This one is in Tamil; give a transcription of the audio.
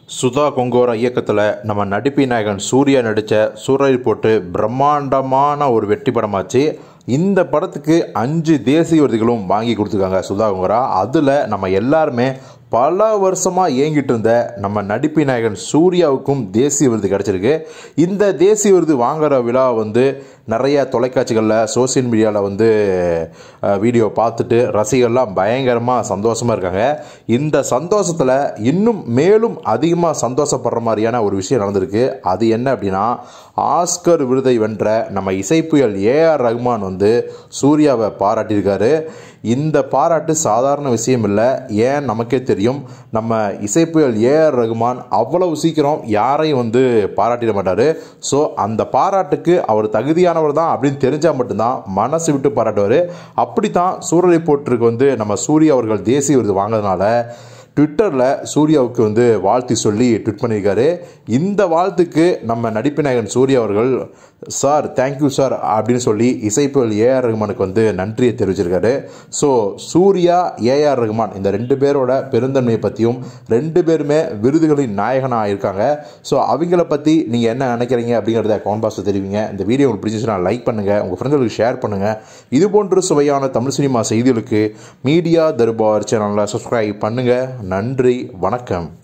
சுதா கொங்கோரா இயக்கத்தில் நம்ம நடிப்பி நாயகன் சூர்யா நடித்த சூரரை போட்டு பிரம்மாண்டமான ஒரு வெற்றி படமாச்சு இந்த படத்துக்கு அஞ்சு தேசிய விருதுகளும் வாங்கி கொடுத்துருக்காங்க சுதா கொங்கோரா அதில் நம்ம எல்லாருமே பல வருஷமாக இயங்கிட்டு இருந்த நம்ம நடிப்பி நாயகன் சூர்யாவுக்கும் தேசிய விருது கிடச்சிருக்கு இந்த தேசிய விருது வாங்குற விழா வந்து நிறைய தொலைக்காட்சிகளில் சோசியல் மீடியாவில் வந்து அஹ், வீடியோ பார்த்துட்டு ரசிகர்லாம் பயங்கரமாக சந்தோஷமாக இருக்காங்க இந்த சந்தோஷத்தில் இன்னும் மேலும் அதிகமாக சந்தோஷப்படுற மாதிரியான ஒரு விஷயம் நடந்திருக்கு அது என்ன அப்படின்னா ஆஸ்கர் விருதை வென்ற நம்ம இசைப்புயல் ஏஆர் ரஹ்மான் வந்து சூர்யாவை பாராட்டியிருக்காரு இந்த பாராட்டு சாதாரண விஷயம் இல்லை ஏன் நமக்கே தெரியும் நம்ம இசைப்புயல் ஏஆர் ரகுமான் அவ்வளவு சீக்கிரம் யாரையும் வந்து பாராட்டிட மாட்டார் ஸோ அந்த பாராட்டுக்கு அவர் தகுதியானவர் தான் அப்படின்னு தெரிஞ்சால் மட்டும்தான் மனசு விட்டு பாராட்டுவார் அப்படி தான் சூரரை போட்டிருக்கு வந்து நம்ம சூர்யா அவர்கள் தேசிய விருது வாங்கினதுனால ட்விட்டரில் சூர்யாவுக்கு வந்து வாழ்த்து சொல்லி ட்விட் பண்ணியிருக்காரு இந்த வாழ்த்துக்கு நம்ம நடிப்பு நாயகன் சூர்யா அவர்கள் சார் தேங்க்யூ சார் அப்படின்னு சொல்லி இசைப்புயல் ஏஆர் ரகுமானுக்கு வந்து நன்றியை தெரிவிச்சிருக்காரு ஸோ சூர்யா ஏஆர் ரகுமான் இந்த ரெண்டு பேரோட பெருந்தன்மையை பற்றியும் ரெண்டு பேருமே விருதுகளின் நாயகனாக இருக்காங்க ஸோ அவங்கள பற்றி நீங்கள் என்ன நினைக்கிறீங்க அப்படிங்கிறத கமெண்ட் பாக்ஸில் தெரிவிங்க இந்த வீடியோ உங்களுக்கு பிடிச்சிச்சுன்னா லைக் பண்ணுங்கள் உங்கள் ஃப்ரெண்ட்களுக்கு ஷேர் பண்ணுங்கள் இது போன்ற சுவையான தமிழ் சினிமா செய்திகளுக்கு மீடியா தர்பார் சேனலில் சப்ஸ்கிரைப் பண்ணுங்கள் நன்றி வணக்கம்